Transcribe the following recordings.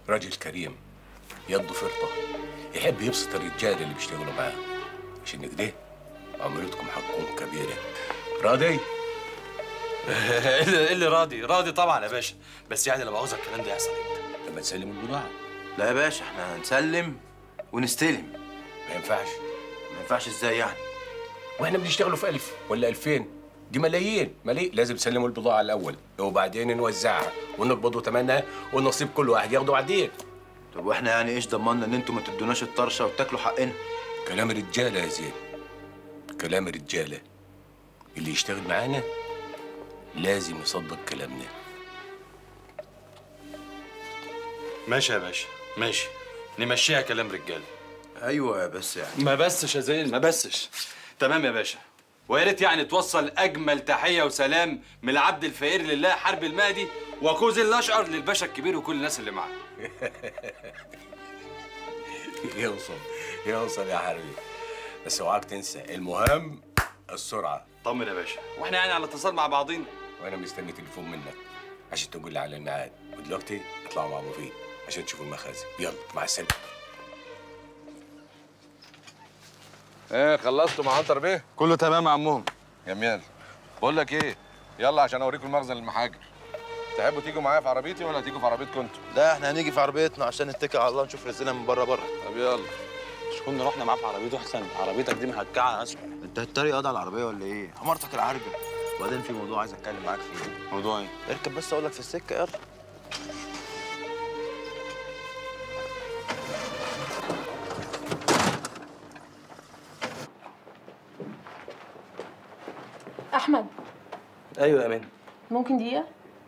راجل كريم يده فرطة يحب يبسط الرجال اللي بيشتغلوا معاه عشان كده عملتكم حقكم كبيرة راضي؟ اللي اللي راضي راضي طبعا يا باشا بس يعني لما عاوز الكلام ده يحصل امتى لما تسلم البضاعة لا يا باشا احنا هنسلم ونستلم ما ينفعش ما ينفعش ازاي يعني واحنا بنشتغلوا في ألف ولا ألفين دي ملايين ملايين لازم تسلموا البضاعة الأول وبعدين نوزعها ونقبضوا ثمنها والنصيب كل واحد ياخده بعدين طب واحنا يعني ايش ضمننا ان انتوا ما تدوناش الطرشه وتاكلوا حقنا كلام رجالة يا زين كلام رجالة اللي يشتغل معانا لازم يصدق كلامنا ماشي يا باشا ماشي نمشيها كلام رجاله ايوه بس يعني ما بسش يا زين ما بسش تمام يا باشا ويا ريت يعني توصل اجمل تحيه وسلام من العبد الفقير لله حرب المهدي وكوز الاشقر للباشا الكبير وكل الناس اللي معاه يوصل يوصل يا حبيبي بس اوعاك تنسى المهم السرعة طمن يا باشا واحنا يعني على اتصال مع بعضينا وانا مستني تليفون منك عشان تقول لي على الميعاد ودلوقتي اطلعوا مع مفيد عشان تشوفوا المخازن يلا مع السلامة ايه خلصتوا مع عنتر بيه؟ كله تمام يا عمهم جميل بقول لك ايه يلا عشان اوريكم المخزن المحاجر تحبوا تيجوا معايا في عربيتي ولا تيجوا في عربيتكم انتوا؟ لا احنا هنيجي في عربيتنا عشان نتكل على الله نشوف رزقنا من بره بره طب يلا مش كنا رحنا معاه في عربيته احسن عربيتك دي محكعه اسمع انت هتتريق قاضي على العربيه ولا ايه عمارتك العرجه وبعدين في موضوع عايز اتكلم معاك فيه موضوع ايه اركب بس اقول لك في السكه يلا احمد ايوه يا مان ممكن دقيقه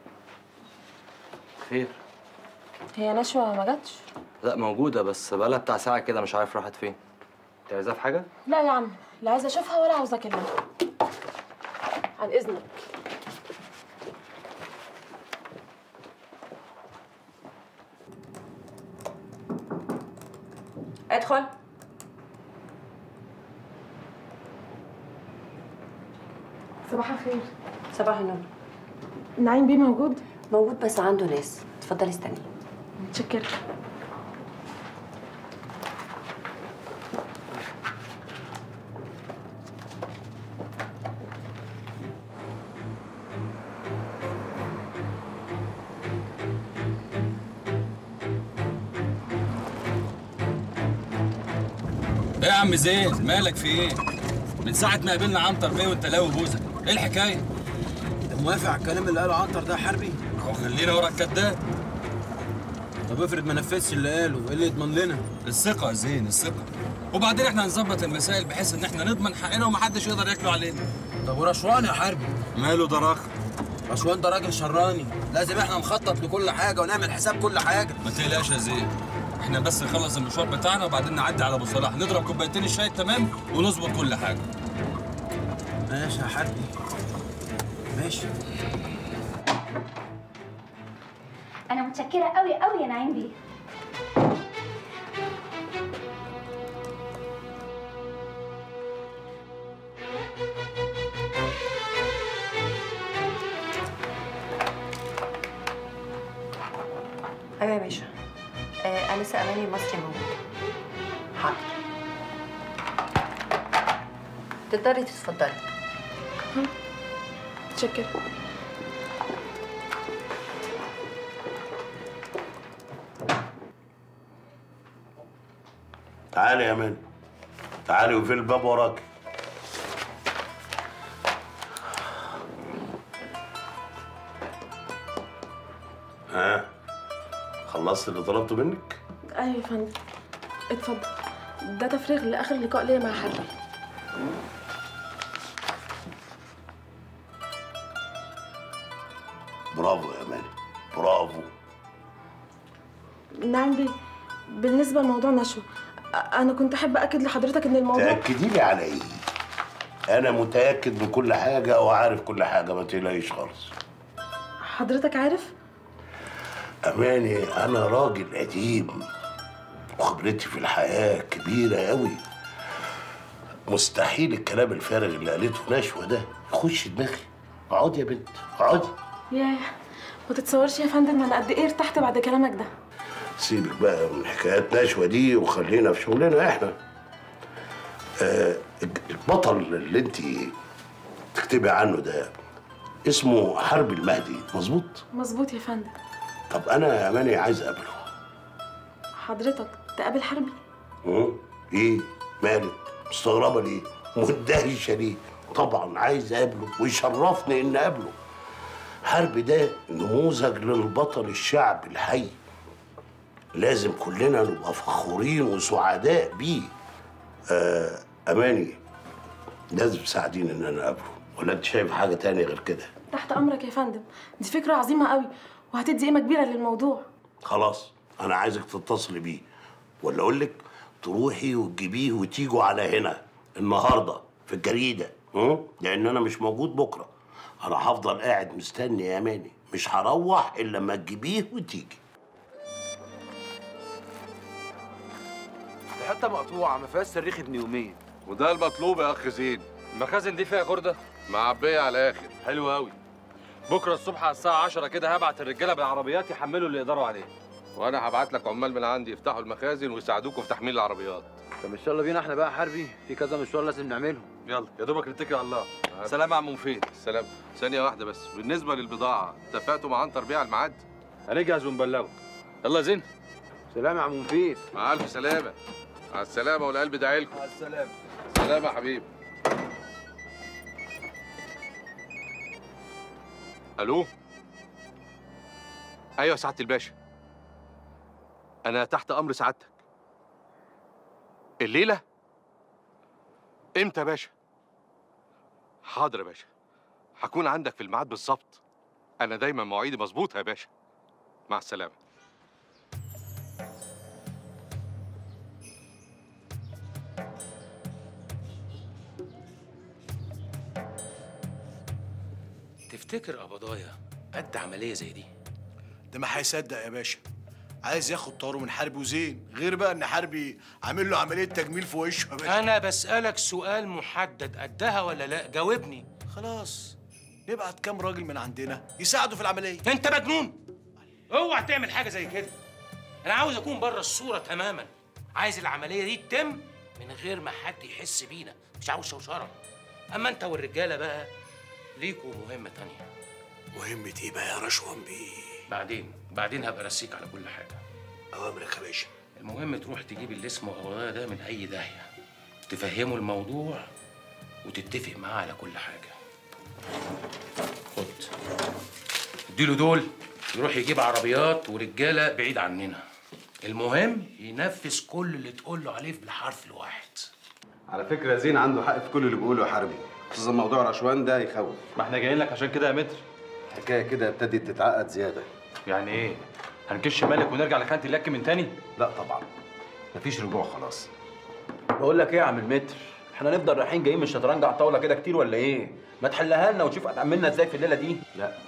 خير هي نشوى ما جاتش لا موجوده بس بقالها بتاع ساعه كده مش عارف راحت فين انت عايزاها في حاجه لا يا عم لا عايزه اشوفها ولا عاوزه اكلمها عن اذنك ادخل صباح الخير صباح النور نعيم بيه موجود موجود بس عنده ناس اتفضلي استني متشكرة ايه يا عم زين مالك في ايه؟ من ساعة ما قابلنا عنتر بيه وانت لاوي بوزك، ايه الحكاية؟ انت موافق على الكلام اللي قاله عنتر ده حربي؟ هو خلينا ورا الكداب طب افرض ما نفذش اللي قاله ايه اللي يضمن لنا؟ الثقة يا زين الثقة وبعدين احنا هنظبط المسائل بحيث ان احنا نضمن حقنا ومحدش يقدر ياكله علينا طب ورشوان يا حربي ماله ده راخ رشوان ده راجل شراني لازم احنا نخطط لكل حاجه ونعمل حساب كل حاجه ما تقلقش يا زين احنا بس نخلص المشوار بتاعنا وبعدين نعدي على ابو صلاح نضرب كوبايتين الشاي تمام ونظبط كل حاجة ماشي يا حربي ماشي انا متشكره قوي قوي يا نعيم بيه ايوه يا باشا آه انسه اماني المصري موجود حاضر تقدري تتفضلي متشكرة تعالي يا مان تعالي وفي الباب وراك ها خلصت اللي طلبته منك ايوه يا فندم اتفضل ده تفريغ لاخر لقاء ليا مع حربي برافو يا مان برافو نعم بيه بالنسبة لموضوع نشوى أ- أنا كنت أحب أكد لحضرتك إن الموضوع تأكدي لي على ايه انا متأكد من كل حاجة وعارف كل حاجة ما تقلقيش خالص حضرتك عارف؟ أماني أنا راجل قديم وخبرتي في الحياة كبيرة أوي مستحيل الكلام الفارغ اللي قالته نشوى ده يخش دماغي اقعدي يا بنت اقعدي ياه ما تتصورش يا فندم أنا قد إيه ارتحت بعد كلامك ده سيبك بقى من حكايات نشوة دي وخلينا في شغلنا احنا آه البطل اللي انت تكتبي عنه ده اسمه حرب المهدي مظبوط مظبوط يا فندم طب انا يا ماني عايز اقابله حضرتك تقابل حربي مم؟ ايه مالك مستغربه ليه مندهشه ليه طبعا عايز اقابله ويشرفني ان اقابله حرب ده نموذج للبطل الشعب الحي لازم كلنا نبقى فخورين وسعداء بيه آه اماني لازم تساعديني ان انا اقابله ولا انت شايف حاجه تانية غير كده تحت امرك يا فندم دي فكره عظيمه قوي وهتدي قيمه كبيره للموضوع خلاص انا عايزك تتصلي بيه ولا اقول لك تروحي وتجيبيه وتيجوا على هنا النهارده في الجريده م? لان انا مش موجود بكره انا هفضل قاعد مستني يا ماني مش هروح الا لما تجيبيه وتيجي دي حته مقطوعه ما فيهاش صريخ ابن يومين وده المطلوب يا اخ زين المخازن دي فيها خرده معبيه على الاخر حلو قوي بكره الصبح على الساعه 10 كده هبعت الرجاله بالعربيات يحملوا اللي يقدروا عليه وانا هبعت لك عمال من عندي يفتحوا المخازن ويساعدوكوا في تحميل العربيات طب ان شاء الله بينا احنا بقى حربي في كذا مشوار لازم نعمله يلا يا دوبك نتكل على الله سلام يا عم مفيد سلام ثانيه واحده بس بالنسبه للبضاعه اتفقتوا مع عنتر بيع الميعاد هنجهز ونبلغه يلا يا زين سلام يا عم مفيد مع الف سلامه مع السلامه والقلب داعي لكم مع السلامه سلام يا حبيبي الو ايوه سعاده الباشا انا تحت امر سعادتك الليله امتى يا باشا حاضر يا باشا هكون عندك في الميعاد بالظبط انا دايما مواعيدي مظبوطه يا باشا مع السلامه تفتكر قبضايا قد عمليه زي دي ده ما هيصدق يا باشا عايز ياخد طاره من حربي وزين غير بقى ان حربي عامل له عمليه تجميل في وشه يا باشا انا بسالك سؤال محدد قدها ولا لا جاوبني خلاص نبعت كام راجل من عندنا يساعدوا في العمليه انت مجنون اوعى تعمل حاجه زي كده انا عاوز اكون بره الصوره تماما عايز العمليه دي تتم من غير ما حد يحس بينا مش عاوز شوشره اما انت والرجاله بقى ليكوا مهمه تانية مهمة ايه بقى يا رشوان بيه بعدين بعدين هبقى ارسيك على كل حاجه اوامرك يا باشا المهم تروح تجيب اللي اسمه قبضايا ده من اي داهيه تفهمه الموضوع وتتفق معاه على كل حاجه خد اديله دول يروح يجيب عربيات ورجاله بعيد عننا المهم ينفذ كل اللي تقول له عليه بالحرف الواحد على فكرة زين عنده حق في كل اللي بيقوله يا حربي خصوصا موضوع رشوان ده يخوف ما احنا جايين لك عشان كده يا متر الحكاية كده ابتدت تتعقد زيادة يعني ايه هنكش مالك ونرجع لخانه اللك من تاني لا طبعا مفيش رجوع خلاص بقول لك ايه يا عم المتر احنا نفضل رايحين جايين من الشطرنج على الطاوله كده كتير ولا ايه ما تحلها لنا وتشوف هتعملنا ازاي في الليله دي لا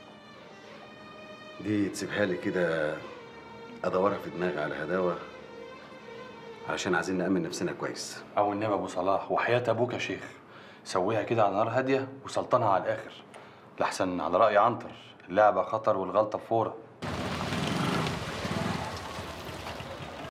دي تسيبها لي كده ادورها في دماغي على هداوه علشان عايزين نأمن نفسنا كويس او النبي ابو صلاح وحياه ابوك يا شيخ سويها كده على نار هاديه وسلطنها على الاخر لحسن على راي عنتر اللعبه خطر والغلطه بفوره